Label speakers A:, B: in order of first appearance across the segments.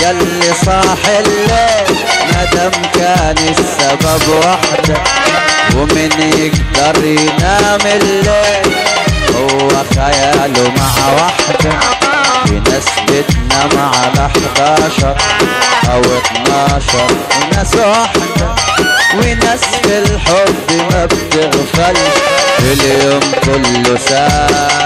A: يلي صاح الليل مادام كان السبب وحده ومن يقدر ينام الليل هو خياله مع وحده في ناس بتنام على 11 او 12 وناس واحده وناس في الحب ما بتغفلش اليوم كله ساعه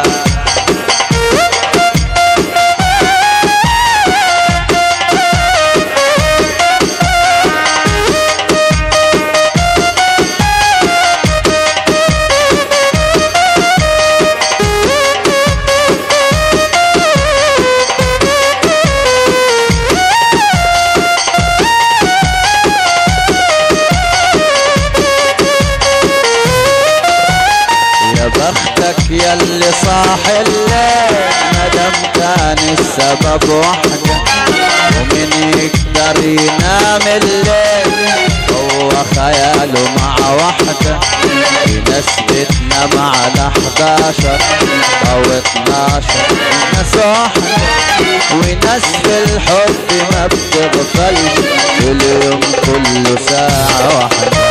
A: يا بختك يلي صاح الليل مادام كان السبب وحده ومن يقدر ينام الليل هو خياله مع وحده في ناس بتنام على 11 او 12 ناس واحده وناس في الحب ما بتغفلش اليوم كله ساعة واحدة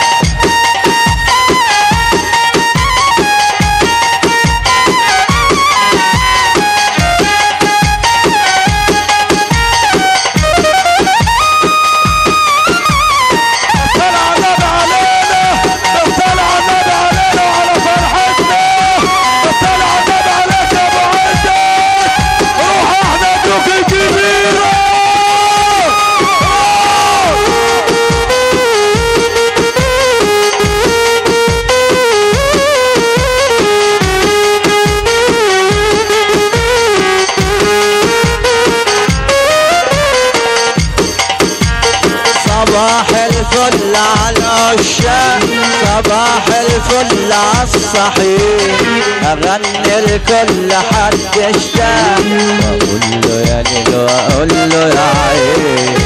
B: طلع النبي علينا طلع النبي علينا وعلى فرحتنا طلع النبي عليك يا ابو عزت روح احنا ابوك الكبيره
A: صباح الفل على الشام صباح الفل على الصحيح اغني لكل حد اشتاق واقول له يا ليل واقول له يا عين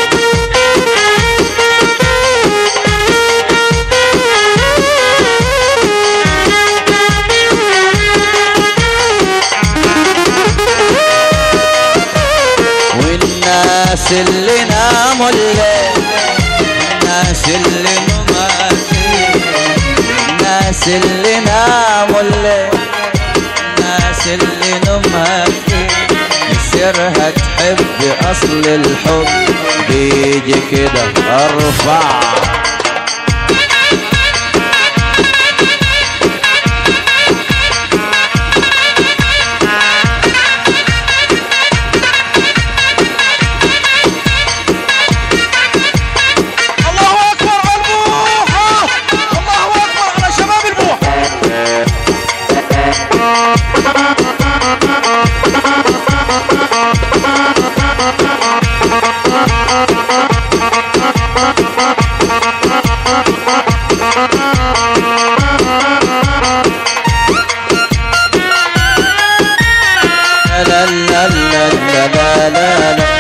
A: والناس اللي ناموا الليل الناس اللي نماتين الناس اللي ناموا الليل الناس اللي نماتين مسيرها تحب اصل الحب بيجي كده ارفع
B: الله اكبر على البوحه الله اكبر على شباب البوحه
A: لا لا لا لا لا لا لا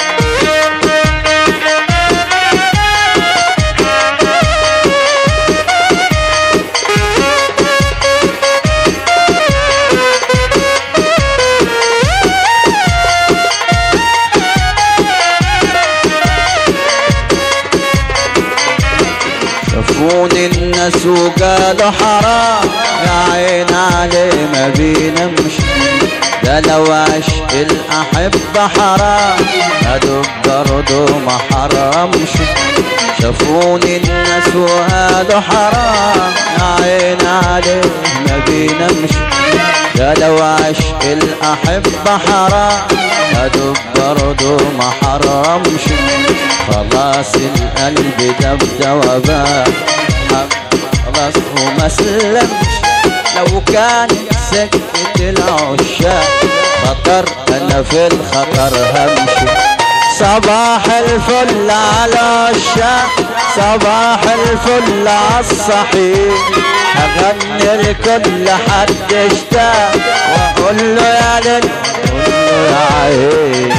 A: شافوني الناس وقالوا حرام يا عين عليه ما بينامش ده لو عشق الأحبة حرام أدب برضه ما حرمش شافوني الناس وقالوا حرام يا عين عليه ما بينامش ده لو عشق الأحبة حرام أدب برضه ما حرمش خلاص القلب دب وباء خلاص وما سلمش لو كان سكة العشاق خطر انا في الخطر همشي صباح الفل على الشاق صباح الفل على الصحيح اغني لكل حد اشتاق واقول له يا ليل قول له يا عين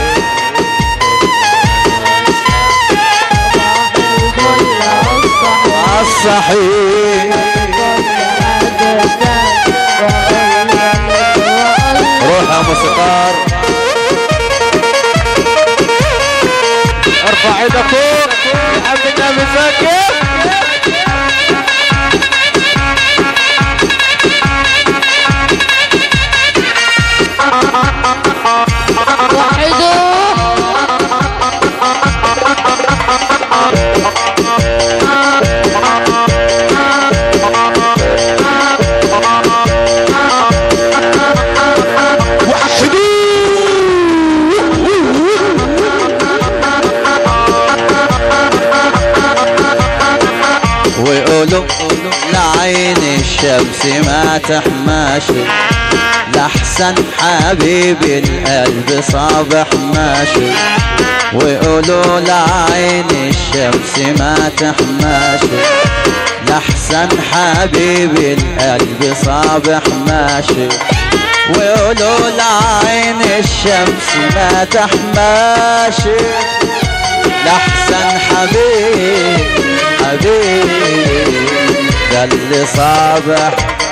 A: على الصحيح روح يا موسيقار
B: ارفع ايدك فوق محمد النبي فاكر
A: ويقولوا لعين الشمس ما تحماش لحسن حبيبي القلب صابح ماشي ويقولوا لعين الشمس ما تحماش لحسن حبيبي القلب صابح ماشي ويقولوا لعين الشمس ما تحماشي لحسن حبيب حبيب ده اللي صابح